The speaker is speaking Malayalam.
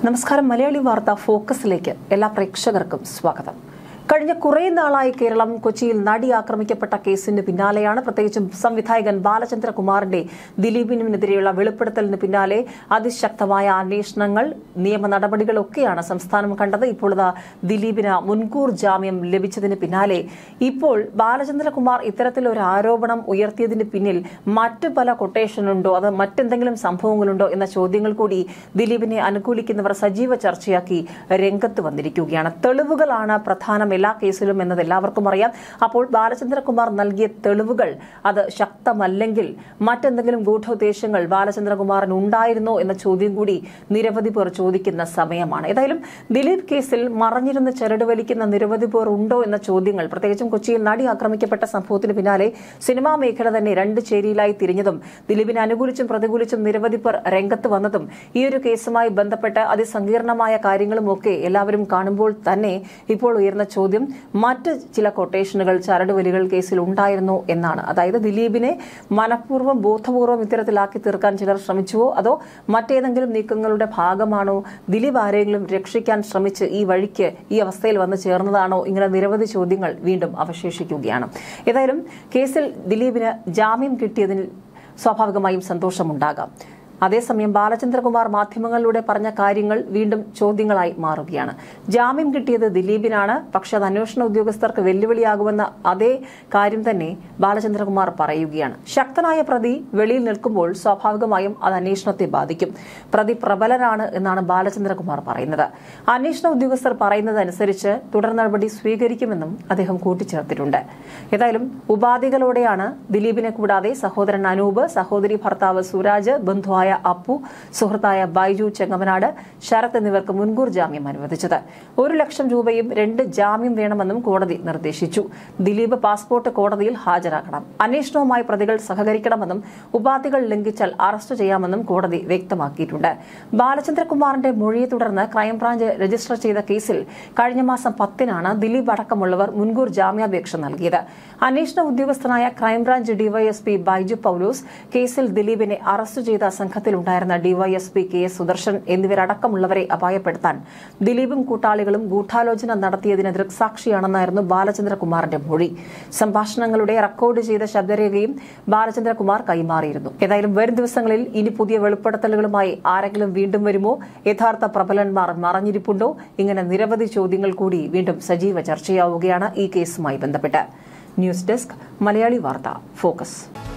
നമസ്കാരം മലയാളി വാർത്ത ഫോക്കസിലേക്ക് എല്ലാ പ്രേക്ഷകർക്കും സ്വാഗതം കഴിഞ്ഞ കുറേ നാളായി കേരളം കൊച്ചിയിൽ നടി ആക്രമിക്കപ്പെട്ട കേസിന് പിന്നാലെയാണ് പ്രത്യേകിച്ചും സംവിധായകൻ ബാലചന്ദ്രകുമാറിന്റെ ദിലീപിനുമെതിരെയുള്ള വെളിപ്പെടുത്തലിന് പിന്നാലെ അതിശക്തമായ അന്വേഷണങ്ങൾ നിയമ നടപടികളൊക്കെയാണ് സംസ്ഥാനം കണ്ടത് ഇപ്പോൾ ഇതാ ദിലീപിന് മുൻകൂർ ജാമ്യം ലഭിച്ചതിന് പിന്നാലെ ഇപ്പോൾ ബാലചന്ദ്രകുമാർ ഇത്തരത്തിലൊരു ആരോപണം ഉയർത്തിയതിന് പിന്നിൽ മറ്റ് പല കൊട്ടേഷനുണ്ടോ അത് മറ്റെന്തെങ്കിലും സംഭവങ്ങളുണ്ടോ എന്ന ചോദ്യങ്ങൾ കൂടി ദിലീപിനെ അനുകൂലിക്കുന്നവർ സജീവ ചർച്ചയാക്കി രംഗത്ത് വന്നിരിക്കുകയാണ് തെളിവുകളാണ് പ്രധാനം എല്ലാ കേസിലും എന്നത് എല്ലാവർക്കും അറിയാം അപ്പോൾ ബാലചന്ദ്രകുമാർ നൽകിയ തെളിവുകൾ അത് ശക്തമല്ലെങ്കിൽ മറ്റെന്തെങ്കിലും ഗൂഢോദ്ദേശങ്ങൾ ബാലചന്ദ്രകുമാറിന് ഉണ്ടായിരുന്നോ എന്ന ചോദ്യം കൂടി നിരവധി പേർ ചോദിക്കുന്ന സമയമാണ് ഏതായാലും ദിലീപ് കേസിൽ മറഞ്ഞിരുന്ന് ചരട് വലിക്കുന്ന നിരവധി പേർ ഉണ്ടോ എന്ന ചോദ്യങ്ങൾ പ്രത്യേകിച്ചും കൊച്ചിയിൽ നടി ആക്രമിക്കപ്പെട്ട സംഭവത്തിന് പിന്നാലെ സിനിമാ മേഖല തന്നെ രണ്ട് ചേരിയിലായി തിരിഞ്ഞതും ദിലീപിനെ അനുകൂലിച്ചും പ്രതികൂലിച്ചും നിരവധി പേർ രംഗത്ത് വന്നതും ഈ ഒരു കേസുമായി ബന്ധപ്പെട്ട് അതിസങ്കീർണമായ കാര്യങ്ങളുമൊക്കെ എല്ലാവരും കാണുമ്പോൾ തന്നെ ഇപ്പോൾ ഉയർന്ന ചോദ്യം മറ്റ് ചില കൊട്ടേഷനുകൾ ചരടുവലികൾ കേസിൽ ഉണ്ടായിരുന്നു എന്നാണ് അതായത് ദിലീപിനെ മനഃപൂർവ്വം ബോധപൂർവം ഇത്തരത്തിലാക്കി തീർക്കാൻ ചിലർ ശ്രമിച്ചുവോ അതോ മറ്റേതെങ്കിലും നീക്കങ്ങളുടെ ഭാഗമാണോ ദിലീപ് ആരെങ്കിലും രക്ഷിക്കാൻ ശ്രമിച്ച് ഈ വഴിക്ക് ഈ അവസ്ഥയിൽ വന്ന് ചേർന്നതാണോ ഇങ്ങനെ നിരവധി ചോദ്യങ്ങൾ വീണ്ടും അവശേഷിക്കുകയാണ് ഏതായാലും കേസിൽ ദിലീപിന് ജാമ്യം കിട്ടിയതിൽ സ്വാഭാവികമായും സന്തോഷമുണ്ടാകാം അതേസമയം ബാലചന്ദ്രകുമാർ മാധ്യമങ്ങളിലൂടെ പറഞ്ഞ കാര്യങ്ങൾ വീണ്ടും ചോദ്യങ്ങളായി മാറുകയാണ് ജാമ്യം കിട്ടിയത് ദിലീപിനാണ് പക്ഷെ അത് അന്വേഷണ ഉദ്യോഗസ്ഥർക്ക് വെല്ലുവിളിയാകുമെന്ന അതേ കാര്യം തന്നെ ബാലചന്ദ്രകുമാർ പറയുകയാണ് ശക്തനായ പ്രതി വെളിയിൽ നിൽക്കുമ്പോൾ സ്വാഭാവികമായും അത് അന്വേഷണത്തെ ബാധിക്കും പ്രതി പ്രബലനാണ് എന്നാണ് ബാലചന്ദ്രകുമാർ പറയുന്നത് അന്വേഷണ ഉദ്യോഗസ്ഥർ പറയുന്നതനുസരിച്ച് തുടർ നടപടി സ്വീകരിക്കുമെന്നും അദ്ദേഹം കൂട്ടിച്ചേർത്തിട്ടുണ്ട് ഏതായാലും ഉപാധികളോടെയാണ് ദിലീപിനെ കൂടാതെ സഹോദരൻ അനൂപ് സഹോദരി ഭർത്താവ് സുരാജ് ബന്ധുവായ അപ്പു സുഹൃത്തായ ബൈജു ചെങ്ങമനാട് ശരത് എന്നിവർക്ക് മുൻകൂർ ജാമ്യം അനുവദിച്ചത് ഒരു ലക്ഷം രൂപയും രണ്ട് ജാമ്യം വേണമെന്നും കോടതി നിർദ്ദേശിച്ചു ദിലീപ് പാസ്പോർട്ട് കോടതിയിൽ ഹാജരാക്കണം അന്വേഷണവുമായി പ്രതികൾ സഹകരിക്കണമെന്നും ഉപാധികൾ ലംഘിച്ചാൽ അറസ്റ്റ് ചെയ്യാമെന്നും കോടതി വ്യക്തമാക്കിയിട്ടുണ്ട് ബാലചന്ദ്രകുമാറിന്റെ മൊഴിയെ തുടർന്ന് ക്രൈംബ്രാഞ്ച് രജിസ്റ്റർ ചെയ്ത കേസിൽ കഴിഞ്ഞ മാസം പത്തിനാണ് ദിലീപ് അടക്കമുള്ളവർ മുൻകൂർ ജാമ്യാപേക്ഷ നൽകിയത് അന്വേഷണ ഉദ്യോഗസ്ഥനായ ക്രൈംബ്രാഞ്ച് ഡിവൈഎസ്പി ബൈജു പൌലോസ് കേസിൽ ദിലീപിനെ അറസ്റ്റ് ചെയ്ത സംഘത്തിലുണ്ടായിരുന്ന ഡിവൈഎസ്പി കെ എസ് സുദർശൻ എന്നിവരടക്കമുള്ളവരെ അപായപ്പെടുത്താൻ ദിലീപും കൂട്ടാളികളും ഗൂഢാലോചന നടത്തിയതിന് ദൃക്സാക്ഷിയാണെന്നായിരുന്നു ബാലചന്ദ്രകുമാറിന്റെ മൊഴി സംഭാഷണങ്ങളുടെ റെക്കോർഡ് ചെയ്ത ശബ്ദരേഖയും ബാലചന്ദ്രകുമാർ കൈമാറിയിരുന്നു ഏതായാലും വരും ദിവസങ്ങളിൽ ഇനി പുതിയ വെളിപ്പെടുത്തലുകളുമായി ആരെങ്കിലും വീണ്ടും വരുമോ യഥാർത്ഥ പ്രബലന്മാർ മറഞ്ഞിരിപ്പുണ്ടോ ഇങ്ങനെ നിരവധി ചോദ്യങ്ങൾ കൂടി വീണ്ടും സജീവ ചർച്ചയാവുകയാണ് ഈ കേസുമായി ബന്ധപ്പെട്ട് ന്യൂസ് ഡെസ്ക് മലയാളി വാർത്ത ഫോക്കസ്